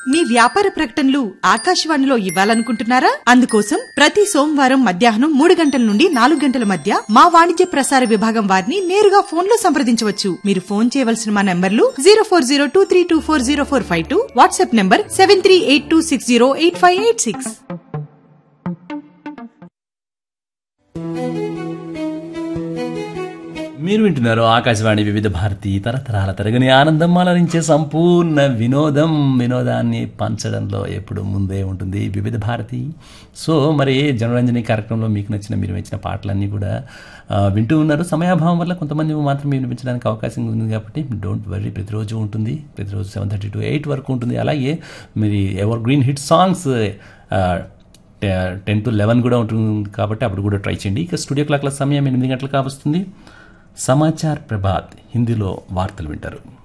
మీ వ్యాపార ప్రకటనలు ఆకాశవాణిలో ఇవ్వాలనుకుంటున్నారా అందుకోసం ప్రతి సోమవారం మధ్యాహ్నం మూడు గంటల నుండి నాలుగు గంటల మధ్య మా వాణిజ్య ప్రసార విభాగం వారిని నేరుగా ఫోన్ లో సంప్రదించవచ్చు మీరు ఫోన్ చేయవలసిన మా నంబర్లు zero four zero two three two four zero four five two WhatsApp number seven three eight two six zero eight five eight six మీరు వింటున్నారు ఆకాశవాణి వివిధ భారతి తరతరాల తరగని ఆనందం అలరించే సంపూర్ణ వినోదం వినోదాన్ని పంచడంలో ఎప్పుడు ముందే ఉంటుంది వివిధ భారతి సో మరి జనరంజని కార్యక్రమంలో మీకు నచ్చిన మీరు నచ్చిన పాటలన్నీ కూడా ఆ, వింటూ ఉన్నారు సమయాభావం వల్ల కొంతమంది మాత్రమే వినిపించడానికి అవకాశం ఉంది కాబట్టి డోంట్ వరీ ప్రతిరోజు ఉంటుంది ప్రతిరోజు సెవెన్ థర్టీ టు ఎయిట్ వరకు ఉంటుంది అలాగే మరి evergreen hit songs ten to eleven కూడా ఉంటుంది కాబట్టి అప్పుడు కూడా ట్రై చేయండి ఇక స్టూడియో క్లాక్ల సమయం ఎనిమిది గంటలకు కావస్తుంది సమాచార్ ప్రభాత్ హిందీలో వార్తలు వింటారు